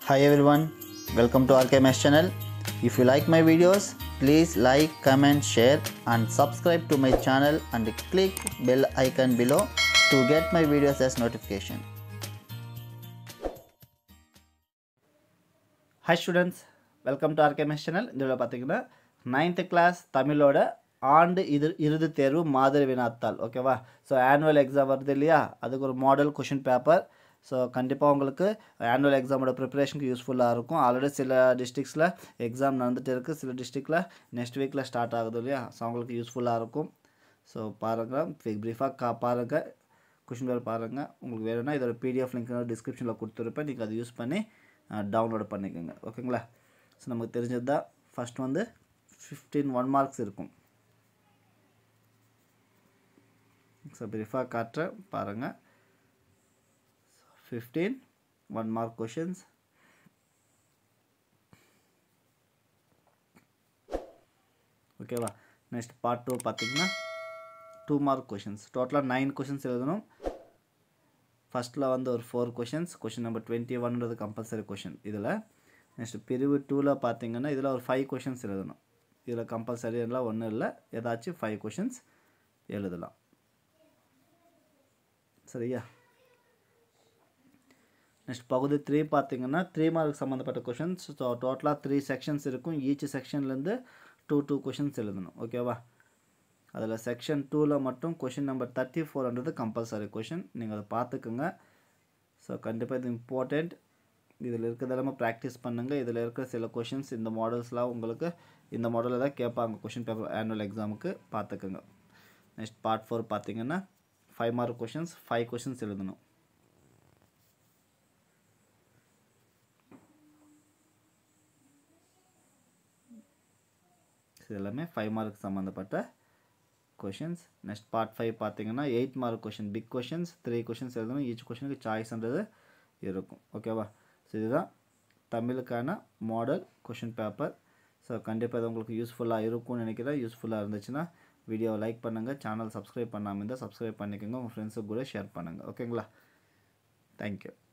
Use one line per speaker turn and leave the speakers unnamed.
Hi everyone, welcome to RKMS channel. If you like my videos, please like, comment, share and subscribe to my channel and click bell icon below to get my videos as notification.
Hi students welcome to RKMS channel இந்த video பார்த்தீங்கன்னா ninth class தமிழோட ஆண்டு இது இறுதி தேர்வு மாதிரி வினாத்தாள் ஓகேவா ஸோ ஆனுவல் எக்ஸாம் வருது இல்லையா அதுக்கு ஒரு மாடல் கொஷின் பேப்பர் ஸோ கண்டிப்பாக உங்களுக்கு ஆனுவல் எக்ஸாமோட ப்ரிப்பரேஷனுக்கு யூஸ்ஃபுல்லாக இருக்கும் ஆல்ரெடி சில டிஸ்ட்ரிக்ஸில் எக்ஸாம் நடந்துகிட்டு இருக்குது சில டிஸ்ட்ரிக்டில் நெக்ஸ்ட் வீக்கில் ஸ்டார்ட் ஆகுது இல்லையா ஸோ அவங்களுக்கு யூஸ்ஃபுல்லாக இருக்கும் ஸோ பாருங்கள் ப்ரீஃபாக கா பாருங்கள் கொஷின் பேப்பர் பாருங்கள் உங்களுக்கு வேணும்னா இதோட பிடிஎஃப் லிங்க் டிஸ்கிரிப்ஷனில் கொடுத்துருப்பேன் நீங்கள் அதை யூஸ் பண்ணி டவுன்லோட் பண்ணிக்கோங்க ஓகேங்களா ஸோ நமக்கு தெரிஞ்சது தான் ஃபஸ்ட் வந்து ஃபிஃப்டீன் ஒன் மார்க்ஸ் இருக்கும் ஸோ ப்ரீஃபாக காட்டுறேன் பாருங்கள் ஃபிஃப்டீன் ஒன் மார்க் கொஷின்ஸ் ஓகேவா நெக்ஸ்ட் பார்ட் டூ பார்த்தீங்கன்னா டூ மார்க் கொஷின்ஸ் டோட்டலாக நைன் கொஷின்ஸ் எழுதணும் ஃபஸ்ட்டில் வந்து ஒரு four questions question number twenty ஒன்றது கம்பல்சரி கொஷின் இதில் நெக்ஸ்ட் பிரிவு டூவில் பார்த்தீங்கன்னா இதில் ஒரு ஃபைவ் கொஷின்ஸ் எழுதணும் இதில் கம்பல்சரி எல்லாம் ஒன்றும் இல்லை ஏதாச்சும் ஃபைவ் கொஷின்ஸ் எழுதலாம் சரியா நெக்ஸ்ட் பகுதி த்ரீ பார்த்தீங்கன்னா த்ரீ மார்க் சம்மந்தப்பட்ட கொஷின்ஸ் ஸோ டோட்டலாக த்ரீ செக்ஷன்ஸ் இருக்கும் ஈச் செக்ஷன்லேருந்து டூ டூ கொஷின்ஸ் எழுதணும் ஓகேவா அதில் செக்ஷன் டூவில் மட்டும் கொஷின் நம்பர் தேர்ட்டி ஃபோர்ன்றது கம்பல்சரி கொஷின் நீங்கள் அதை பார்த்துக்குங்க ஸோ கண்டிப்பாக இது இம்பார்ட்டண்ட் இதில் இருக்கிறதெல்லாமே ப்ராக்டிஸ் பண்ணுங்கள் இதில் இருக்கிற சில கொஷின்ஸ் இந்த மாடல்ஸ்லாம் உங்களுக்கு இந்த மாடலில் தான் கேட்பாங்க கொஷின் பேப்பர் ஆனுவல் எக்ஸாமுக்கு பார்த்துக்குங்க நெக்ஸ்ட் பார்ட் ஃபோர் பார்த்தீங்கன்னா five mark questions five questions எழுதணும் இது எல்லாமே ஃபைவ் மார்க் சம்மந்தப்பட்ட கொஷின்ஸ் நெக்ஸ்ட் பார்ட் ஃபைவ் பார்த்தீங்கன்னா eight mark question pick questions three questions எழுதணும் ஈச் கொஷனுக்கு சாய்ஸ்ன்றது இருக்கும் ஓகேவா ஸோ இதுதான் தமிழுக்கான மாடல் கொஷின் பேப்பர் ஸோ கண்டிப்பாக இது உங்களுக்கு யூஸ்ஃபுல்லாக இருக்கும்னு நினைக்கிறேன் யூஸ்ஃபுல்லாக இருந்துச்சுன்னா வீடியோவை லைக் பண்ணுங்கள் சேனல் சப்ஸ்கிரைப் பண்ணாமல் இருந்தால் சப்ஸ்கிரைப் பண்ணிக்கோங்க உங்கள் ஃப்ரெண்ட்ஸுக்கு கூட ஷேர் பண்ணுங்கள் ஓகேங்களா தேங்க்யூ